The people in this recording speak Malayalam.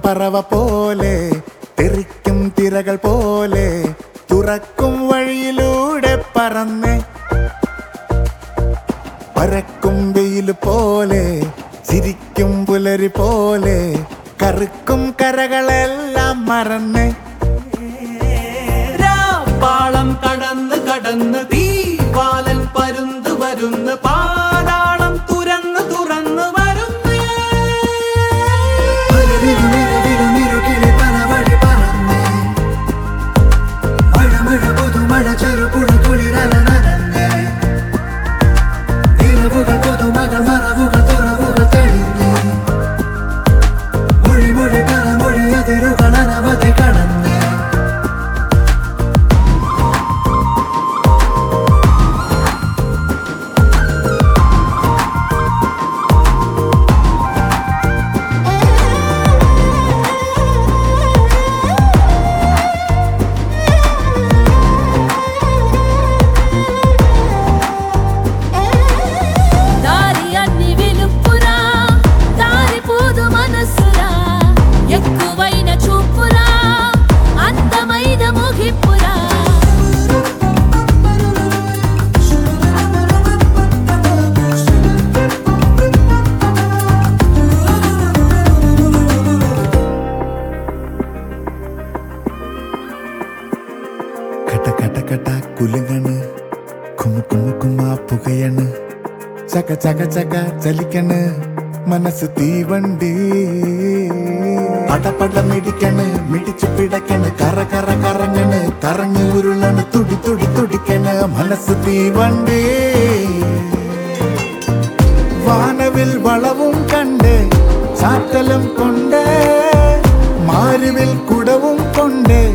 പറവ പോലെ തെറിക്കും തിരകൾ പോലെ തുറക്കും വഴിയിലൂടെ പറന്ന് പരക്കും വെയിൽ പോലെ ചിരിക്കും പുലരി പോലെ കറുക്കും കരകളെല്ലാം മറന്ന് പാളം കടന്ന് കടന്ന് തീവാലൻ പരുന്ത് വരുന്ന് പാതാളം തുരന്ന് തുറന്ന് വരുന്ന് നിരുകിളി പല വഴി പറന്നേ മഴ മഴ പുതുമഴ ചെറുപുഴ കുളിരല നനന്നേ നിലവുകൾ പുതുമകൾ മറവുകൾ തുറവുകൾ തെളിഞ്ഞേ മൊഴി മൊഴി പലമൊഴി അതിരുകൾ അനവധി കടന്നേ దారి అన్ని విలుపురా దారి పోదు మనసురా ఎక్కువైన చూపురా అందమైన ముగిపురా കട്ട കട്ട കട്ട കുലുങ്ങണ് കുമു കുമു കുമാ പുകയണ് ചക ചക ചക ചലിക്കണ് മനസ്സ് തീവണ്ടി പടപട മിടിക്കണ് മിടിച്ചു പിടക്കണ് കറ കറ കറങ്ങണ് കറങ്ങി ഉരുളണ് തുടി തുടി തുടിക്കണ് മനസ്സ് തീവണ്ടി വാനവിൽ വളവും കണ്ട് ചാത്തലം കൊണ്ട് മാരുവിൽ കുടവും കൊണ്ട്